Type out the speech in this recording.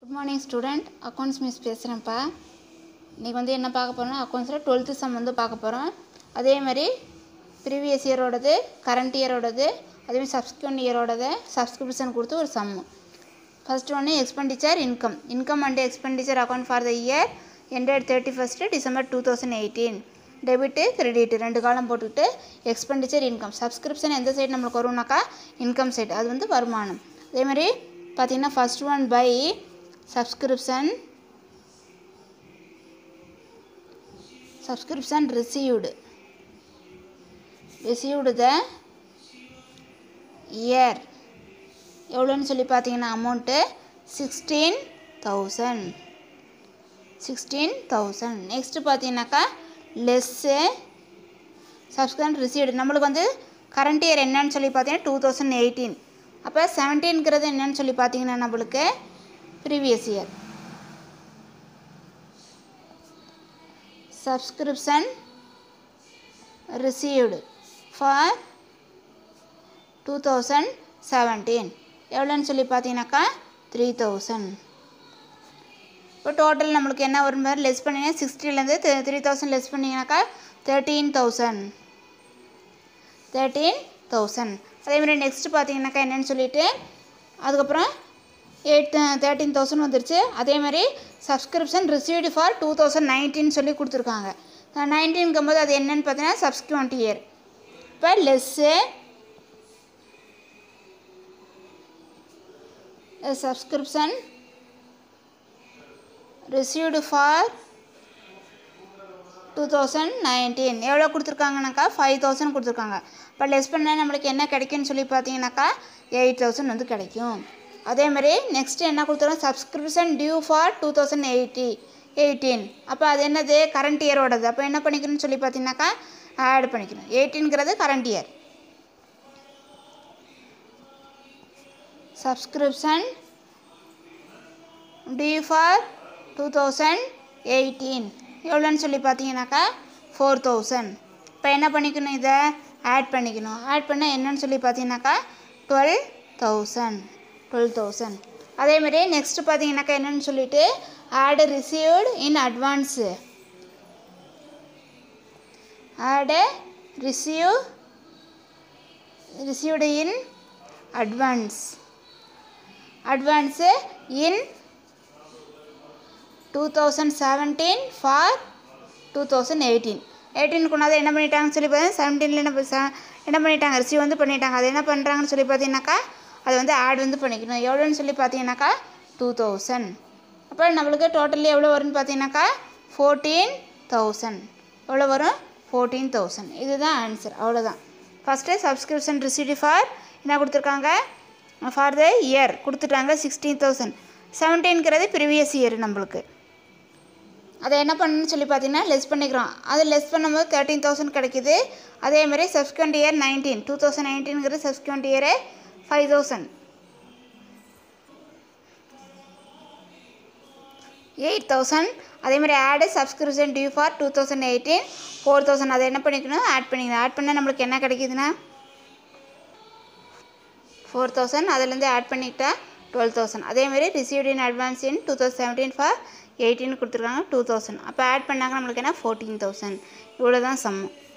good morning student accounts miss பேசுகிறேன்ப்பா இன்றைக்கி வந்து என்ன பார்க்க போகிறோம்னா அக்கௌண்ட்ஸில் டுவெல்த்து சம் வந்து பார்க்க போகிறோம் அதே மாதிரி ப்ரீவியஸ் இயரோடது கரண்ட் இயரோடது அதேமாதிரி சப்ஸ்கிரிப்ட் இயரோடது சப்ஸ்கிரிப்ஷன் கொடுத்து ஒரு சம்மு ஃபர்ஸ்ட் ஒன்று expenditure income income and expenditure account for the year ended thirty first December two thousand eighteen debit credit ரெண்டு காலம் போட்டுக்கிட்டு எக்ஸ்பெண்டிச்சர் இன்கம் சப்ஸ்கிரிப்ஷன் எந்த சைடு நம்மளுக்கு வரும்னாக்கா இன்கம் சைடு அது வந்து வருமானம் அதே மாதிரி பார்த்தீங்கன்னா first one by subscription subscription received received the year எவ்வளோன்னு சொல்லி பார்த்தீங்கன்னா amount sixteen thousand sixteen thousand next பார்த்தீங்கன்னாக்கா லெஸ்ஸு சப்ஸ்கிரிப்ஷன் ரிசீவ்டு நம்மளுக்கு வந்து கரண்ட் இயர் என்னன்னு சொல்லி பார்த்தீங்கன்னா டூ தௌசண்ட் எயிட்டீன் அப்போ செவன்டீன்கிறது என்னன்னு சொல்லி பார்த்தீங்கன்னா நம்மளுக்கு previous year subscription received for two thousand seventeen எவ்வளோன்னு சொல்லி பார்த்தீங்கன்னாக்கா த்ரீ தௌசண்ட் இப்போ டோட்டல் நம்மளுக்கு என்ன வரும் மாதிரி லெஸ் பண்ணிங்கன்னா சிக்ஸ்டிலேருந்து த்ரீ தௌசண்ட் லெஸ் பண்ணிங்கனாக்கா தேர்ட்டீன் தௌசண்ட் தேர்ட்டீன் தௌசண்ட் அதேமாதிரி நெக்ஸ்ட் பார்த்தீங்கன்னாக்கா என்னென்னு சொல்லிட்டு அதுக்கப்புறம் எயிட் தேர்ட்டீன் தௌசண்ட் வந்துருச்சு அதேமாதிரி subscription received for two thousand nineteen சொல்லி கொடுத்துருக்காங்க நைன்டீன்கும் போது அது என்னென்னு பார்த்தீங்கன்னா சப்ஸ்கிரிப்ட் இயர் இப்போ less subscription received for two thousand nineteen எவ்வளோ கொடுத்துருக்காங்கனாக்கா ஃபைவ் தௌசண்ட் கொடுத்துருக்காங்க இப்போ லெஸ் பண்ணால் நம்மளுக்கு என்ன கிடைக்கும்னு சொல்லி பார்த்தீங்கன்னாக்கா எயிட் தௌசண்ட் வந்து கிடைக்கும் அதேமாதிரி நெக்ஸ்ட் என்ன கொடுத்துருக்கோம் subscription due for two thousand eighty eighteen அப்போ அது என்னது கரண்ட் இயரோடது அப்போ என்ன பண்ணிக்கணும்னு சொல்லி பார்த்தீங்கன்னாக்கா ஆட் பண்ணிக்கணும் எயிட்டீன்கிறது current year subscription due for two thousand eighteen எவ்வளோன்னு சொல்லி பார்த்தீங்கன்னாக்கா ஃபோர் தௌசண்ட் இப்போ என்ன பண்ணிக்கணும் இதை ஆட் பண்ணிக்கணும் ஆட் பண்ணால் என்னன்னு சொல்லி பார்த்தீங்கன்னாக்கா டுவெல் தௌசண்ட் டுவெல் தௌசண்ட் அதேமாரி நெக்ஸ்ட்டு பார்த்தீங்கன்னாக்கா என்னன்னு சொல்லிட்டு add received in advance add receive received in advance advance in two thousand seventeen for two thousand eighteen eighteen கொண்டாந்து என்ன பண்ணிட்டாங்கன்னு சொல்லி பார்த்தீங்கன்னா செவன்டீனில் என்ன ப- என்ன பண்ணிட்டாங்க ரிசீவ் வந்து பண்ணிட்டாங்க அது என்ன பண்ணுறாங்கன்னு சொல்லி பார்த்தீங்கன்னாக்கா அது வந்து ஆட் வந்து பண்ணிக்கணும் எவ்வளோன்னு சொல்லி பார்த்தீங்கன்னாக்கா டூ தௌசண்ட் அப்போ நம்மளுக்கு டோட்டலி எவ்வளோ வரும்னு பார்த்தீங்கன்னாக்கா ஃபோர்டீன் தௌசண்ட் எவ்வளோ வரும் ஃபோர்டீன் தௌசண்ட் இதுதான் ஆன்சர் அவ்வளோதான் ஃபஸ்ட்டு சப்ஸ்கிரிப்ஷன் ரிசீவ்டு ஃபார் என்ன கொடுத்துருக்காங்க ஃபார் த இயர் கொடுத்துட்டாங்க சிக்ஸ்டீன் தௌசண்ட் செவன்டீன்கிறது ப்ரீவியஸ் இயர் நம்மளுக்கு அதை என்ன பண்ணணும்னு சொல்லி பார்த்தீங்கன்னா லெஸ் பண்ணிக்கிறோம் அது லெஸ் பண்ணும்போது தேர்ட்டீன் தௌசண்ட் கிடைக்குது அதே மாதிரி subscript year nineteen two thousand நைன்டீன்கிறது subscript year five thousand eight thousand அதே மாதிரி add subscription due for two thousand eighteen four thousand அதை என்ன பண்ணிக்கணும் ஆட் பண்ணிக்கணும் ஆட் பண்ணால் நம்மளுக்கு என்ன கிடைக்குதுன்னா ஃபோர் தௌசண்ட் அதுலேருந்து ஆட் பண்ணிக்கிட்டா டுவெல் தௌசண்ட் அதேமாதிரி received in advance in two thousand seventeen for eighteen கொடுத்துருக்காங்க டூ தௌசண்ட் அப்போ ஆட் பண்ணாங்க நம்மளுக்கு என்ன ஃபோர்டீன் தௌசண்ட் இவ்வளோ தான் சம்மம்